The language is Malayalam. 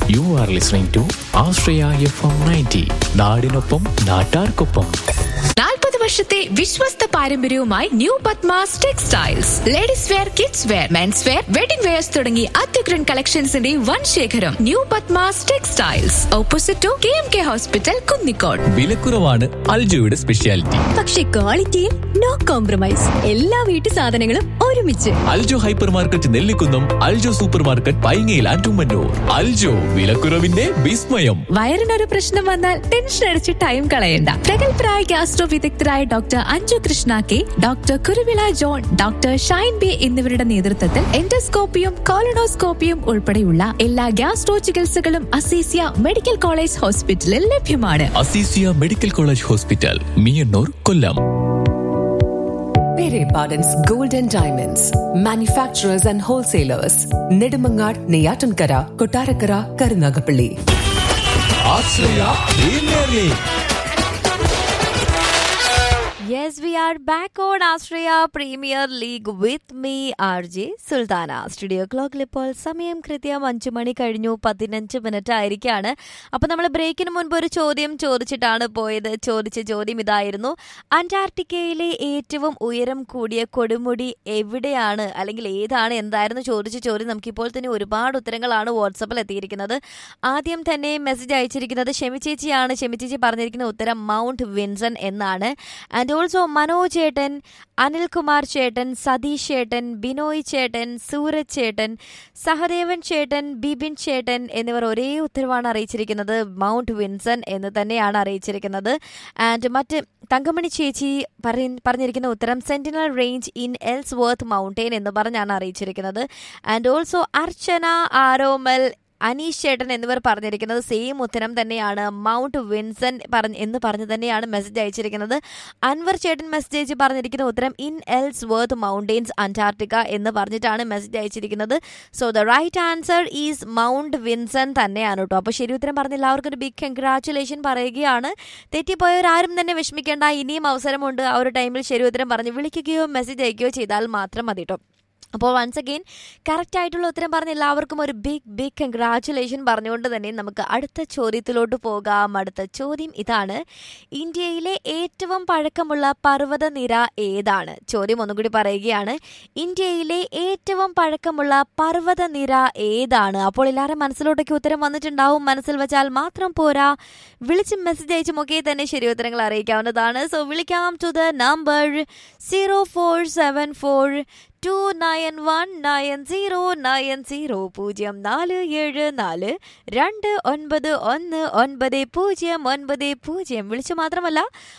U are listening to Ashraya F M ninety നാടിനൊപ്പം നാട്ടാർക്കൊപ്പം നാൽപ്പത് വർഷത്തെ വിശ്വസ്ത പാരമ്പര്യവുമായി new Padmas textiles ladies wear kids wear mens wear wedding wears തുടങ്ങി അത്യുഗ്രൻ കളക്ഷൻസിന്റെ വൻ ശേഖരം new Padmas textiles opposite to K M K hospital Kunnikode വിലക്കുറവാണ് അൽജോയുടെ സ്പെഷ്യാലിറ്റി പക്ഷെ ക്വാളിറ്റിയിൽ നോ കോംപ്രമൈസ് എല്ലാ വീട്ടു സാധനങ്ങളും ഒരുമിച്ച് Aljo hyper market Nellikunnam Aljo super market പൈങ്ങയിൽ ആൻഡുമന്നൂർ അൽജോ വിലക്കുറവിന്റെ വിസ്മയം വയറിനൊരു പ്രശ്നം വന്നാൽ ടെൻഷൻ അടിച്ച് ടൈം കളയണ്ട പ്രഗത്ഭരായ ഗാസ്ട്രോ വിദഗ്ധരായ doctor Anju Krishna K doctor Kuruvila John doctor Shine B എന്നിവരുടെ നേതൃത്വത്തിൽ എൻഡോസ്കോപ്പിയും കോളനോസ്കോപ്പിയും ഉൾപ്പെടെയുള്ള എല്ലാ ഗാസ്ട്രോ ചികിത്സകളും അസീസിയ മെഡിക്കൽ കോളേജ് ഹോസ്പിറ്റലിൽ ലഭ്യമാണ് Azeezia medical college hospital Meeyannoor Kollam Pere Pardon's Gold and Diamonds, manufacturers and wholesalers, Nedumangad, Neyatankara, Kotarakara, Karunagapalli. Yes, we are back on Australia Premier League with me, RJ Sulthana studio ക്ലോക്കിൽ ഇപ്പോൾ സമയം കൃത്യം അഞ്ചു മണി കഴിഞ്ഞു പതിനഞ്ച് മിനിറ്റ് ആയിരിക്കാണ് അപ്പൊ നമ്മൾ ബ്രേക്കിന് മുൻപ് ഒരു ചോദ്യം ചോദിച്ചിട്ടാണ് പോയത് ചോദിച്ച ചോദ്യം ഇതായിരുന്നു അന്റാർട്ടിക്കയിലെ ഏറ്റവും ഉയരം കൂടിയ കൊടുമുടി എവിടെയാണ് അല്ലെങ്കിൽ ഏതാണ് എന്തായിരുന്നു ചോദിച്ച ചോദ്യം നമുക്കിപ്പോൾ തന്നെ ഒരുപാട് ഉത്തരങ്ങളാണ് വാട്സപ്പിൽ എത്തിയിരിക്കുന്നത് ആദ്യം തന്നെ മെസ്സേജ് അയച്ചിരിക്കുന്നത് ഷെമി ചേച്ചിയാണ് ഷെമി ചേച്ചി പറഞ്ഞിരിക്കുന്ന ഉത്തരം മൗണ്ട് വിൻസൺ എന്നാണ് ആൻഡ് ഓൾസോ മനോജ് ചേട്ടൻ അനിൽകുമാർ ചേട്ടൻ സതീഷ് ചേട്ടൻ ബിനോയ് ചേട്ടൻ സൂരജ് ചേട്ടൻ സഹദേവൻ ചേട്ടൻ ബിബിൻ ചേട്ടൻ എന്നിവർ ഒരേ ഉത്തരവാണ് അറിയിച്ചിരിക്കുന്നത് മൗണ്ട് വിൻസൺ എന്ന് തന്നെയാണ് അറിയിച്ചിരിക്കുന്നത് ആൻഡ് മറ്റ് തങ്കമണി ചേച്ചി പറയ- പറഞ്ഞിരിക്കുന്ന ഉത്തരം sentinel range in Ellsworth mountain എന്ന് പറഞ്ഞാണ് അറിയിച്ചിരിക്കുന്നത് ആൻഡ് ഓൾസോ അർച്ചന ആരോമൽ അനീഷ് ചേട്ടൻ എന്നിവർ പറഞ്ഞിരിക്കുന്നത് സെയിം ഉത്തരം തന്നെയാണ് മൗണ്ട് വിൻസൺ പറഞ്ഞ് എന്ന് പറഞ്ഞ് തന്നെയാണ് മെസ്സേജ് അയച്ചിരിക്കുന്നത് അൻവർ ചേട്ടൻ മെസ്സേജ് പറഞ്ഞിരിക്കുന്ന ഉത്തരം in Ellsworth mountains Antarctica എന്ന് പറഞ്ഞിട്ടാണ് മെസ്സേജ് അയച്ചിരിക്കുന്നത് so the right answer is mount Vinson തന്നെയാണ് കേട്ടോ അപ്പോൾ ശരി ഉത്തരം പറഞ്ഞ എല്ലാവർക്കും ഒരു ബിഗ് കൺഗ്രാറ്റുലേഷൻ പറയുകയാണ് തെറ്റിപ്പോയവരാരും തന്നെ വിഷമിക്കേണ്ട ഇനിയും അവസരമുണ്ട് ആ ഒരു ടൈമിൽ ശരി ഉത്തരം പറഞ്ഞ് വിളിക്കുകയോ മെസ്സേജ് അയക്കുകയോ ചെയ്താൽ മാത്രം മതി കേട്ടോ അപ്പോൾ വൺസ് അഗെയിൻ കറക്റ്റ് ആയിട്ടുള്ള ഉത്തരം പറഞ്ഞ എല്ലാവർക്കും ഒരു ബിഗ് ബിഗ് കൺഗ്രാറ്റുലേഷൻ പറഞ്ഞുകൊണ്ട് തന്നെ നമുക്ക് അടുത്ത ചോദ്യത്തിലോട്ട് പോകാം അടുത്ത ചോദ്യം ഇതാണ് ഇന്ത്യയിലെ ഏറ്റവും പഴക്കമുള്ള പർവ്വതനിര ഏതാണ് ചോദ്യം ഒന്നും കൂടി പറയുകയാണ് ഇന്ത്യയിലെ ഏറ്റവും പഴക്കമുള്ള പർവ്വതനിര ഏതാണ് അപ്പോൾ എല്ലാവരും മനസ്സിലോട്ടൊക്കെ ഉത്തരം വന്നിട്ടുണ്ടാവും മനസ്സിൽ വെച്ചാൽ മാത്രം പോരാ വിളിച്ചും മെസ്സേജ് അയച്ചും ഒക്കെ തന്നെ ശരി ഉത്തരങ്ങൾ അറിയിക്കാവുന്നതാണ് സോ വിളിക്കാം to the number zero four seven four two nine one nine zero nine zero പൂജ്യം നാല് ഏഴ് നാല് രണ്ട് ഒൻപത് ഒന്ന് ഒൻപത് പൂജ്യം ഒൻപത് പൂജ്യം വിളിച്ചു മാത്രമല്ല